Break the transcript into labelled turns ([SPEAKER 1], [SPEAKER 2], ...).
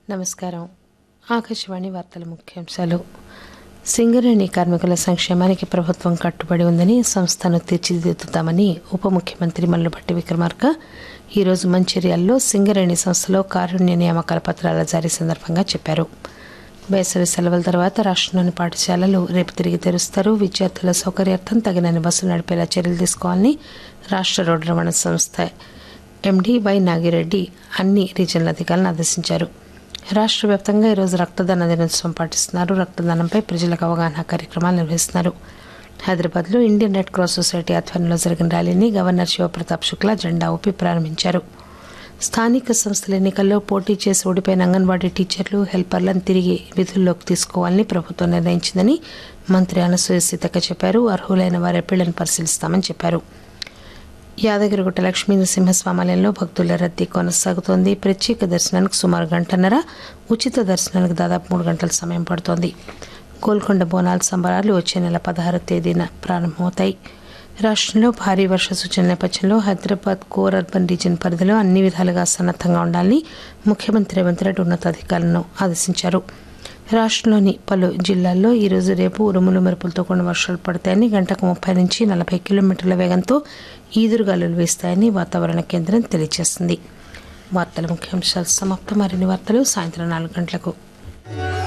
[SPEAKER 1] నమస్కారం ఆకాశవాణి వార్తల ముఖ్యాంశాలు సింగరేణి కార్మికుల సంక్షేమానికి ప్రభుత్వం కట్టుబడి ఉందని సంస్థను తీర్చిదిద్దుతామని ఉప ముఖ్యమంత్రి మల్లుభట్టి విక్రమార్క ఈరోజు మంచిర్యాలలో సింగరేణి సంస్థలో కారుణ్య నియామకాల పత్రాల జారీ సందర్భంగా చెప్పారు వేసవి సెలవుల తర్వాత రాష్ట్రంలోని పాఠశాలలు రేపు తిరిగి తెరుస్తారు విద్యార్థుల సౌకర్యార్థం తగినన్ని బస్సులు నడిపేలా చర్యలు తీసుకోవాలని రాష్ట్ర రోడ్డు రవాణా సంస్థ ఎండీ వై నాగిరెడ్డి అన్ని రీజనల్ అధికారులను ఆదేశించారు రాష్ట్ర వ్యాప్తంగా ఈరోజు రక్తదాన దినోత్సవం పాటిస్తున్నారు రక్తదానంపై ప్రజలకు అవగాహన కార్యక్రమాలు నిర్వహిస్తున్నారు హైదరాబాద్లో ఇండియన్ రెడ్ క్రాస్ సొసైటీ ఆధ్వర్యంలో జరిగిన ర్యాలీని గవర్నర్ శివప్రతాప్ శుక్లా జెండా ఊపి ప్రారంభించారు స్థానిక సంస్థల ఎన్నికల్లో పోటీ చేసి ఓడిపోయిన అంగన్వాడీ టీచర్లు హెల్పర్లను తిరిగి విధుల్లోకి తీసుకోవాలని ప్రభుత్వం నిర్ణయించిందని మంత్రి అనసూయ సీతక్క చెప్పారు అర్హులైన వారి అప్పీళ్లను పరిశీలిస్తామని చెప్పారు యాదగిరిగుట్ట లక్ష్మీ నరసింహస్వామాలయంలో భక్తుల రద్దీ కొనసాగుతోంది ప్రత్యేక దర్శనానికి సుమారు గంటన్నర ఉచిత దర్శనానికి దాదాపు మూడు గంటల సమయం పడుతోంది గోల్కొండ బోనాల సంబరాలు వచ్చే నెల పదహారు తేదీన ప్రారంభమవుతాయి రాష్ట్రంలో భారీ వర్ష సూచన నేపథ్యంలో హైదరాబాద్ కోర్ అర్బన్ రీజియన్ పరిధిలో అన్ని విధాలుగా సన్నద్ధంగా ఉండాలని ముఖ్యమంత్రి రేవంత్ రెడ్డి ఉన్నతాధికారులను ఆదేశించారు రాష్ట్రంలోని పలు జిల్లాల్లో ఈరోజు రేపు ఉరుములు మెరుపులతో కూడిన వర్షాలు పడతాయని గంటకు ముప్పై నుంచి నలభై కిలోమీటర్ల వేగంతో ఈదురుగాలులు వీస్తాయని వాతావరణ కేంద్రం తెలియజేస్తుంది వార్తల ముఖ్యాంశాలు సమాప్తం మరిన్ని వార్తలు సాయంత్రం నాలుగు గంటలకు